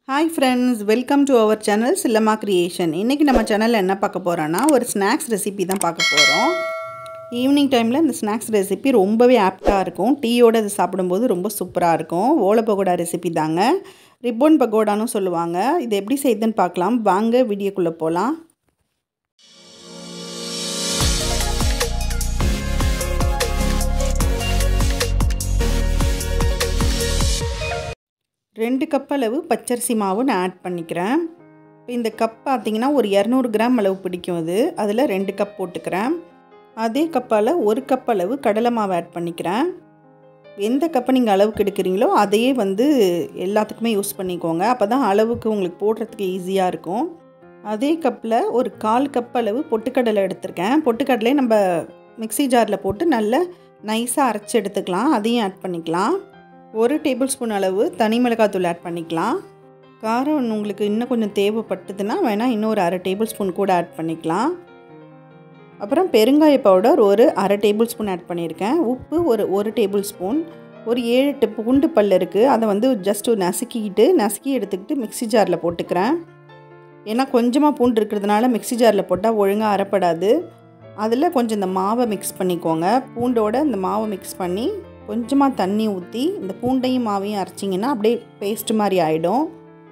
hi friends welcome to our channel Chillamma creation இன்றைக்கி நம்ம சேனலில் என்ன பார்க்க போகிறோன்னா ஒரு ஸ்நாக்ஸ் ரெசிபி தான் பார்க்க போகிறோம் ஈவினிங் டைமில் இந்த ஸ்நாக்ஸ் ரெசிபி ரொம்பவே ஆப்டாக இருக்கும் டீயோடு அது சாப்பிடும்போது ரொம்ப சூப்பராக இருக்கும் ஓலை பகோடா ரெசிபி தாங்க ரிப்பன் பகோடான்னு சொல்லுவாங்க இது எப்படி செய்யுதுன்னு பார்க்கலாம் வாங்க வீடியோக்குள்ளே போகலாம் ரெண்டு கப் அளவு பச்சரிசி மாவு நான் ஆட் பண்ணிக்கிறேன் இப்போ இந்த கப் பார்த்திங்கன்னா ஒரு இரநூறு கிராம் அளவு பிடிக்கும் அது அதில் ரெண்டு கப் போட்டுக்கிறேன் அதே கப்பால் ஒரு கப் அளவு கடலை மாவு ஆட் பண்ணிக்கிறேன் எந்த கப்பை நீங்கள் அளவுக்கு எடுக்கிறீங்களோ அதையே வந்து எல்லாத்துக்குமே யூஸ் பண்ணிக்கோங்க அப்போ தான் அளவுக்கு உங்களுக்கு போடுறதுக்கு ஈஸியாக இருக்கும் அதே கப்பில் ஒரு கால் கப் அளவு பொட்டுக்கடலை எடுத்திருக்கேன் பொட்டுக்கடலை நம்ம மிக்சி ஜாரில் போட்டு நல்லா நைஸாக அரைச்சி எடுத்துக்கலாம் அதையும் ஆட் பண்ணிக்கலாம் ஒரு டேபிள் ஸ்பூன் அளவு தனி மிளகாத்தூள் ஆட் பண்ணிக்கலாம் காரம் உங்களுக்கு இன்னும் கொஞ்சம் தேவைப்பட்டதுன்னா வேணால் இன்னொரு அரை டேபிள் ஸ்பூன் கூட ஆட் பண்ணிக்கலாம் அப்புறம் பெருங்காய பவுடர் ஒரு அரை டேபிள் ஸ்பூன் ஆட் பண்ணியிருக்கேன் உப்பு ஒரு ஒரு டேபிள் ஸ்பூன் ஒரு ஏழு எட்டு பூண்டு பல் இருக்குது அதை வந்து ஜஸ்ட்டு நசுக்கிக்கிட்டு நசுக்கி எடுத்துக்கிட்டு மிக்சி ஜாரில் போட்டுக்கிறேன் ஏன்னா கொஞ்சமாக பூண்டு இருக்கிறதுனால மிக்சி ஜாரில் போட்டால் ஒழுங்காக அரைப்படாது அதில் கொஞ்சம் இந்த மாவை மிக்ஸ் பண்ணிக்கோங்க பூண்டோட இந்த மாவை மிக்ஸ் பண்ணி கொஞ்சமாக தண்ணி ஊற்றி இந்த பூண்டையும் மாவையும் அரைச்சிங்கன்னா அப்படியே பேஸ்ட் மாதிரி ஆகிடும்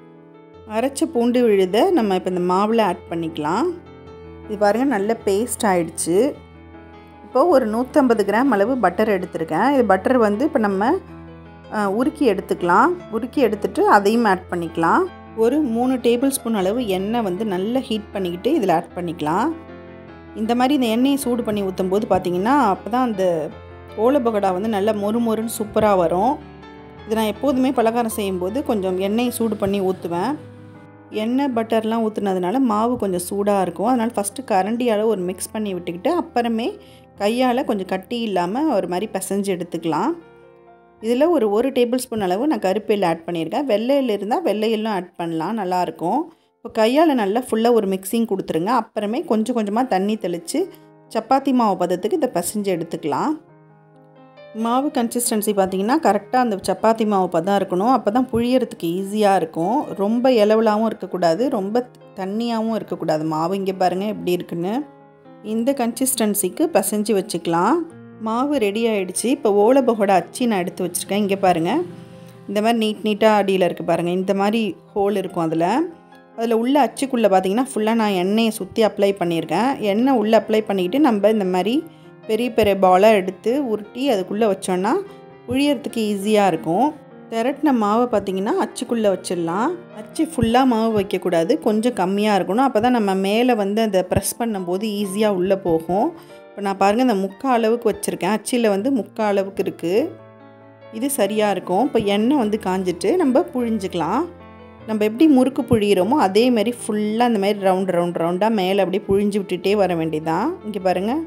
அரைச்ச பூண்டு விழுத நம்ம இப்போ இந்த மாவில் ஆட் பண்ணிக்கலாம் இது பாருங்கள் நல்ல பேஸ்ட் ஆகிடுச்சு இப்போது ஒரு நூற்றம்பது கிராம் அளவு பட்டர் எடுத்திருக்கேன் இது பட்டர் வந்து இப்போ நம்ம உருக்கி எடுத்துக்கலாம் உருக்கி எடுத்துகிட்டு அதையும் ஆட் பண்ணிக்கலாம் ஒரு மூணு டேபிள் ஸ்பூன் அளவு எண்ணெய் வந்து நல்லா ஹீட் பண்ணிக்கிட்டு இதில் ஆட் பண்ணிக்கலாம் இந்த மாதிரி இந்த எண்ணெயை சூடு பண்ணி ஊற்றும் போது பார்த்திங்கன்னா அப்போ தான் அந்த ஓலை பகோடா வந்து நல்லா மொறு மொறுன்னு சூப்பராக வரும் இது நான் எப்போதுமே பலகாரம் செய்யும்போது கொஞ்சம் எண்ணெய் சூடு பண்ணி ஊற்றுவேன் எண்ணெய் பட்டர்லாம் ஊற்றுனதுனால மாவு கொஞ்சம் சூடாக இருக்கும் அதனால் ஃபஸ்ட்டு கரண்டியால் ஒரு மிக்ஸ் பண்ணி விட்டுக்கிட்டு அப்புறமே கையால் கொஞ்சம் கட்டி இல்லாமல் ஒரு மாதிரி பிசைஞ்சு எடுத்துக்கலாம் இதில் ஒரு ஒரு டேபிள் ஸ்பூன் அளவு நான் கருப்பையில் ஆட் பண்ணியிருக்கேன் வெள்ளையில் இருந்தால் வெள்ளையிலும் ஆட் பண்ணலாம் நல்லாயிருக்கும் இப்போ கையால் நல்லா ஃபுல்லாக ஒரு மிக்சிங் கொடுத்துருங்க அப்புறமே கொஞ்சம் கொஞ்சமாக தண்ணி தெளித்து சப்பாத்தி மாவு பதத்துக்கு இதை பிசைஞ்சு எடுத்துக்கலாம் மாவு கன்சிஸ்டன்சி பார்த்திங்கன்னா கரெக்டாக அந்த சப்பாத்தி மாவு பதம் இருக்கணும் அப்போ தான் புழியறதுக்கு ஈஸியாக இருக்கும் ரொம்ப இலவலாகவும் இருக்கக்கூடாது ரொம்ப தண்ணியாகவும் இருக்கக்கூடாது மாவு இங்கே பாருங்கள் எப்படி இருக்குன்னு இந்த கன்சிஸ்டன்சிக்கு பசைஞ்சு வச்சுக்கலாம் மாவு ரெடி ஆகிடுச்சு இப்போ ஓலை பகோடா அச்சு நான் எடுத்து வச்சுருக்கேன் இங்கே பாருங்கள் இந்த மாதிரி நீட் நீட்டாக அடியில் இருக்குது பாருங்கள் இந்த மாதிரி ஹோல் இருக்கும் அதில் அதில் உள்ள அச்சுக்குள்ளே பார்த்திங்கன்னா ஃபுல்லாக நான் எண்ணெயை சுற்றி அப்ளை பண்ணியிருக்கேன் எண்ணெய் உள்ளே அப்ளை பண்ணிக்கிட்டு நம்ம இந்த மாதிரி பெரிய பெரிய பாலாக எடுத்து உருட்டி அதுக்குள்ளே வச்சோன்னா புழியறதுக்கு ஈஸியாக இருக்கும் திரட்டின மாவை பார்த்திங்கன்னா அச்சுக்குள்ளே வச்சிடலாம் அச்சு ஃபுல்லாக மாவு வைக்கக்கூடாது கொஞ்சம் கம்மியாக இருக்கணும் அப்போ தான் நம்ம மேலே வந்து அதை ப்ரெஸ் பண்ணும்போது ஈஸியாக உள்ளே போகும் இப்போ நான் பாருங்கள் இந்த முக்கால் அளவுக்கு வச்சுருக்கேன் அச்சில் வந்து முக்கால் அளவுக்கு இருக்குது இது சரியாக இருக்கும் இப்போ எண்ணெய் வந்து காஞ்சிட்டு நம்ம புழிஞ்சிக்கலாம் நம்ம எப்படி முறுக்கு புழியிறோமோ அதே மாதிரி ஃபுல்லாக அந்த மாதிரி ரவுண்ட் ரவுண்ட் ரவுண்டாக மேலே அப்படியே புழிஞ்சு விட்டுட்டே வர வேண்டியதான் இங்கே பாருங்கள்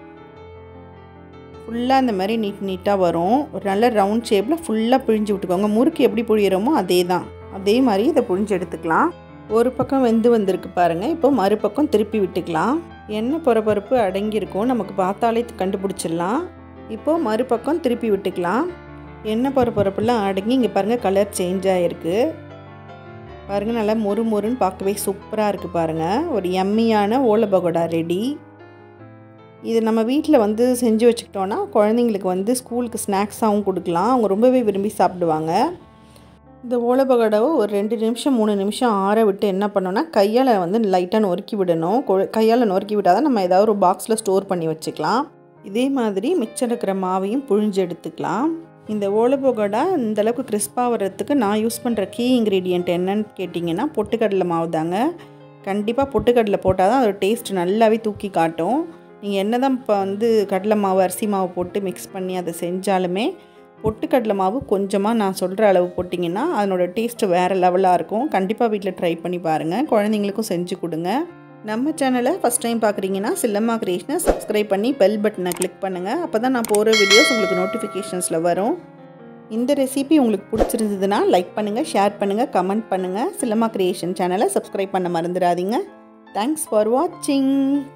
ஃபுல்லாக இந்த மாதிரி நீட் நீட்டாக வரும் ஒரு நல்ல ரவுண்ட் ஷேப்பில் ஃபுல்லாக புழிஞ்சு விட்டுக்கோங்க முறுக்கு எப்படி புழியிறோமோ அதே தான் அதே மாதிரி இதை புழிஞ்சு எடுத்துக்கலாம் ஒரு பக்கம் வெந்து வந்திருக்கு பாருங்கள் இப்போ மறுபக்கம் திருப்பி விட்டுக்கலாம் எண்ணெய் பொறப்பருப்பு அடங்கியிருக்கும் நமக்கு பார்த்தாலே கண்டுபிடிச்சிடலாம் இப்போது மறுபக்கம் திருப்பி விட்டுக்கலாம் எண்ணெய் பொறப்பருப்புலாம் அடங்கி இங்கே பாருங்கள் கலர் சேஞ்ச் ஆகிருக்கு பாருங்கள் நல்லா மொறு மொறுன்னு பார்க்கவே சூப்பராக இருக்குது பாருங்கள் ஒரு எம்மியான ஓலை பகோடா ரெடி இது நம்ம வீட்டில் வந்து செஞ்சு வச்சுக்கிட்டோன்னா குழந்தைங்களுக்கு வந்து ஸ்கூலுக்கு ஸ்நாக்ஸாகவும் கொடுக்கலாம் அவங்க ரொம்பவே விரும்பி சாப்பிடுவாங்க இந்த ஓலை பகோடாவை ஒரு ரெண்டு நிமிஷம் மூணு நிமிஷம் ஆற விட்டு என்ன பண்ணோன்னா கையால் வந்து லைட்டாக நொறுக்கி விடணும் கையால் நொறுக்கி விட்டால் தான் நம்ம ஏதாவது ஒரு பாக்ஸில் ஸ்டோர் பண்ணி வச்சுக்கலாம் இதே மாதிரி மிச்சம் இருக்கிற மாவையும் புழிஞ்சு எடுத்துக்கலாம் இந்த ஓலை பகோடா இந்தளவுக்கு கிறிஸ்பாக வர்றதுக்கு நான் யூஸ் பண்ணுற கீ இன்க்ரீடியண்ட் என்னன்னு கேட்டிங்கன்னா பொட்டுக்கடலை மாவு தாங்க கண்டிப்பாக பொட்டுக்கடலை போட்டால் தான் அதோட டேஸ்ட் நல்லாவே தூக்கி காட்டும் நீங்கள் என்ன தான் இப்போ வந்து கடலை மாவு அரிசி மாவு போட்டு மிக்ஸ் பண்ணி அதை செஞ்சாலுமே பொட்டுக்கடலை மாவு கொஞ்சமாக நான் சொல்கிற அளவு போட்டிங்கன்னா அதனோட டேஸ்ட்டு வேறு லெவலாக இருக்கும் கண்டிப்பாக வீட்டில் ட்ரை பண்ணி பாருங்கள் குழந்தைங்களுக்கும் செஞ்சு கொடுங்க நம்ம சேனலை ஃபஸ்ட் டைம் பார்க்குறீங்கன்னா சில்லம்மா கிரியேஷனை சப்ஸ்கிரைப் பண்ணி பெல் பட்டனை கிளிக் பண்ணுங்கள் அப்போ தான் நான் போகிற வீடியோஸ் உங்களுக்கு நோட்டிஃபிகேஷன்ஸில் வரும் இந்த ரெசிபி உங்களுக்கு பிடிச்சிருந்ததுன்னா லைக் பண்ணுங்கள் ஷேர் பண்ணுங்கள் கமெண்ட் பண்ணுங்கள் சில்லம்மா கிரியேஷன் சேனலை சப்ஸ்கிரைப் பண்ண மறந்துடாதீங்க தேங்க்ஸ் ஃபார் வாட்சிங்